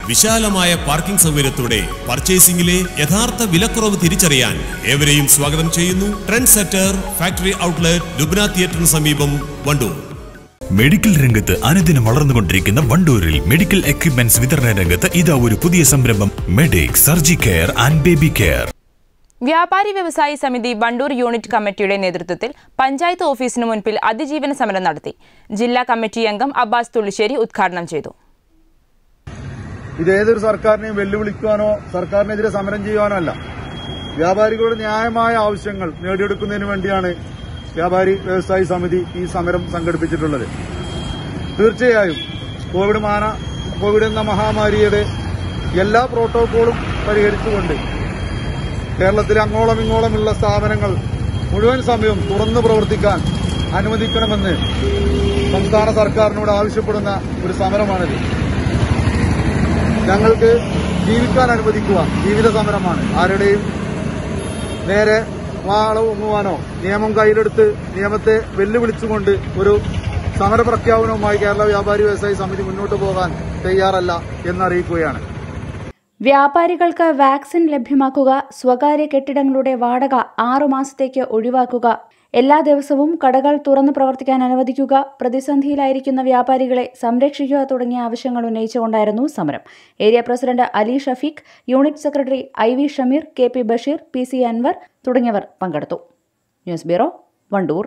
വിശാലമായ പാർക്കിംഗ് സൗകര്യത്തോടെ പർച്ചേസിംഗിലെ യഥാർത്ഥ വിലക്കുറവ് തിരിച്ചറിയാൻ ഏവരെയും സ്വാഗതം ചെയ്യുന്നു trend setter factory outlet Lubna തിയേറ്ററിന് സമീപം വണ്ടൂർ മെഡിക്കൽ രംഗത്ത് അനുദിനം വളർന്നുകൊണ്ടിരിക്കുന്ന വണ്ടൂരിൽ മെഡിക്കൽ എക്യുപ്മെന്റ്സ് വിതരണ രംഗത്ത് ഇതാ ഒരു പുതിയ സംരംഭം medic surgi care and baby care വ്യാപാരി വ്യവസായി സമിതി വണ്ടൂർ യൂണിറ്റ് കമ്മിറ്റിയുടെ നേതൃത്വത്തിൽ പഞ്ചായത്ത് ഓഫീസിനു മുൻപിൽ അതിജീവന സമരം നടത്തി ജില്ലാ കമ്മിറ്റി അംഗം അബ്ബാസ് തുള്ളിശ്ശേരി ഉദ്ഘാടനം ചെയ്തു ഇത് ഏതൊരു സർക്കാരിനെയും വെല്ലുവിളിക്കുവാനോ സർക്കാരിനെതിരെ സമരം ചെയ്യുവാനോ അല്ല വ്യാപാരികളുടെ ന്യായമായ ആവശ്യങ്ങൾ നേടിയെടുക്കുന്നതിന് വേണ്ടിയാണ് വ്യാപാരി വ്യവസായി സമിതി ഈ സമരം സംഘടിപ്പിച്ചിട്ടുള്ളത് തീർച്ചയായും കോവിഡ് മാന കോവിഡ് എന്ന മഹാമാരിയുടെ എല്ലാ പ്രോട്ടോകോളും പരിഹരിച്ചുകൊണ്ട് കേരളത്തിലെ അങ്ങോളം ഇങ്ങോളമുള്ള സ്ഥാപനങ്ങൾ മുഴുവൻ സമയവും തുറന്നു പ്രവർത്തിക്കാൻ അനുവദിക്കണമെന്ന് സംസ്ഥാന സർക്കാരിനോട് ആവശ്യപ്പെടുന്ന ഒരു സമരമാണിത് ഞങ്ങൾക്ക് ജീവിക്കാൻ അനുവദിക്കുക ജീവിത സമരമാണ് ആരുടെയും നേരെ വാളവുമുവാനോ നിയമം കയ്യിലെടുത്ത് നിയമത്തെ വെല്ലുവിളിച്ചുകൊണ്ട് ഒരു സമരപ്രഖ്യാപനവുമായി കേരള വ്യാപാരി വ്യവസായി സമിതി മുന്നോട്ട് പോകാൻ തയ്യാറല്ല എന്നറിയിക്കുകയാണ് വ്യാപാരികൾക്ക് വാക്സിൻ ലഭ്യമാക്കുക സ്വകാര്യ കെട്ടിടങ്ങളുടെ വാടക ആറുമാസത്തേക്ക് ഒഴിവാക്കുക എല്ലാ ദിവസവും കടകൾ തുറന്നു പ്രവർത്തിക്കാൻ അനുവദിക്കുക പ്രതിസന്ധിയിലായിരിക്കുന്ന വ്യാപാരികളെ സംരക്ഷിക്കുക തുടങ്ങിയ ആവശ്യങ്ങൾ ഉന്നയിച്ചുകൊണ്ടായിരുന്നു സമരം area president Ali Shafeeq unit secretary I V Shameer K P Basheer P C Anwar തുടങ്ങിയവർ പങ്കെടുത്തു ന്യൂസ് ബ്യൂറോ വണ്ടൂർ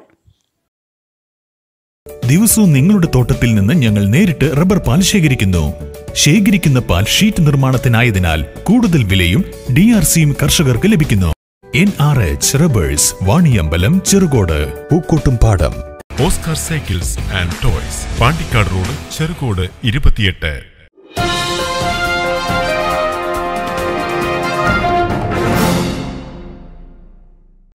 ദിവസവും നിങ്ങളുടെ തോട്ടത്തിൽ നിന്ന് ഞങ്ങൾ നേരിട്ട് റബ്ബർ പാൽ ശേഖരിക്കുന്നു ശേഖരിക്കുന്ന പാൽ ഷീറ്റ് നിർമ്മാണത്തിനായതിനാൽ കൂടുതൽ വിലയും ഡി ആർ സിയും കർഷകർക്ക് ലഭിക്കുന്നു N R H rubbers Vaniyambalam Cherukode Pookkottumpadam Oscar cycles and toys Pandikkad road Cherukode ഇരുപത്തിയെട്ട്